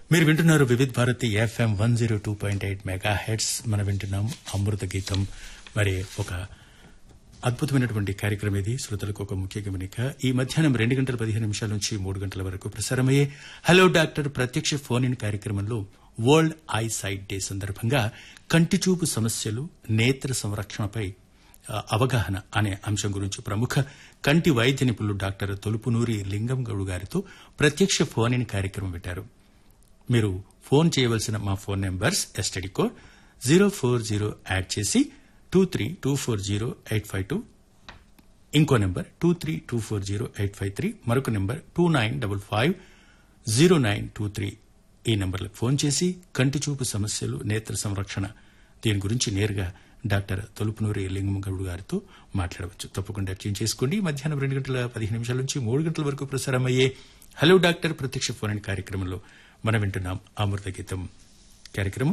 మీరు వింటున్నారు Vividh Bharati FM one zero two point eight mega hits మనం వింటున్నాం అమృత గీతం మరి ఒక అద్భుతమైనటువంటి కార్యక్రమం ఇది శ్రోతలకు ఒక ముఖ్య గమనిక ఈ మధ్యాహ్నం రెండు గంటల పదిహేను నిమిషాల నుంచి మూడు గంటల వరకు ప్రసారమయ్యే హలో డాక్టర్ ప్రత్యక్ష ఫోన్ ఇన్ కార్యక్రమంలో వరల్డ్ ఐ సైట్ డే సందర్భంగా కంటిచూపు సమస్యలు నేత్ర సంరక్షణపై ఆ, అవగాహన అనే అంశం గురించి ప్రముఖ కంటి వైద్య నిపుణులు డాక్టర్ తొలుపునూరి లింగం గౌడ్ గారితో ప్రత్యక్ష ఫోన్ ఇన్ కార్యక్రమం పెట్టారు మీరు ఫోన్ చేయవలసిన మా phone numbers STD code zero four zero add చేసి two three two four zero eight five two ఇంకో number two three two four zero eight five three మరొక number two nine double five zero nine two three ఈ నెంబర్లకు phone చేసి కంటి చూపు సమస్యలు నేత్ర సంరక్షణ దీని గురించి నేరుగా డాక్టర్ తొలుపునూరి లింగమగౌడ్ గారితో మాట్లాడవచ్చు తప్పకుండా ట్యూన్ చేసుకోండి మధ్యాహ్నం రెండు గంటల పదిహేను నిమిషాల నుంచి మూడు గంటల వరకు ప్రసారమయ్యే హలో డాక్టర్ ప్రత్యక్ష ఫోన్ ఇన్ కార్యక్రమంలో మనం వింటున్నాం అమృత గీతం కార్యక్రమం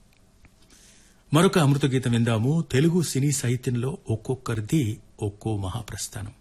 మరొక అమృత గీతం విందాము తెలుగు సినీ సాహిత్యంలో ఒక్కొక్కరిది ఒక్కో మహాప్రస్థానం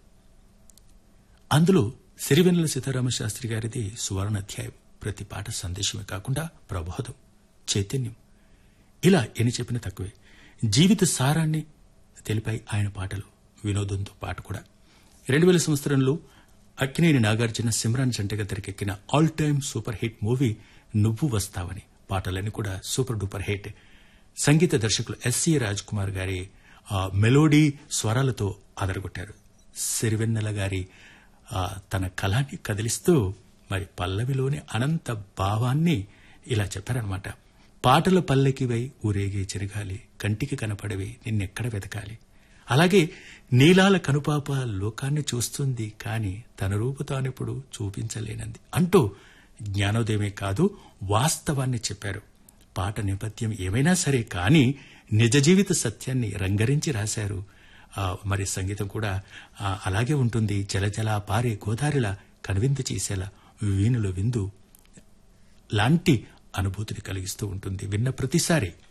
అందులో సిరివెన్నెల సీతారామ శాస్త్రి గారిది సువర్ణ అధ్యాయం ప్రతి పాట సందేశమే కాకుండా ప్రబోధం చైతన్యం ఇలా ఎన్ని చెప్పినా తక్కువే జీవిత సారాన్ని తెలిపాయి ఆయన పాటలు వినోదంతో పాట కూడా రెండు వేల సంవత్సరంలో అక్కినేని నాగార్జున సిమ్రాన్ జంటగా తెరకెక్కిన all time super hit movie నువ్వు వస్తావని పాటలన్నీ కూడా సూపర్ డూపర్ హిట్ సంగీత దర్శకులు ఎస్సీ రాజ్ కుమార్ గారి ఆ, మెలోడీ స్వరాలతో అదరగొట్టారు సిరివెన్నెల గారి ఆ, తన కళాన్ని కదిలిస్తూ మరి పల్లవిలోని అనంత భావాన్ని ఇలా చెప్పారనమాట పాటల పల్లెకివై ఊరేగే చిరగాలి కంటికి కనపడవి నిన్నెక్కడ వెతకాలి అలాగే నీలాల కనుపాప లోకాన్ని చూస్తుంది కాని తన రూపు తానిప్పుడు చూపించలేనంది అంటూ జ్ఞానోదయమే కాదు వాస్తవాన్ని చెప్పారు పాట నేపథ్యం ఏమైనా సరే కానీ నిజ జీవిత సత్యాన్ని రంగరించి రాశారు ఆ, మరి సంగీతం కూడా ఆ, అలాగే ఉంటుంది జలజల పారే గోదారిలా కనువిందు చేసేలా వీణుల విందు లాంటి అనుభూతిని కలిగిస్తూ ఉంటుంది విన్న ప్రతిసారి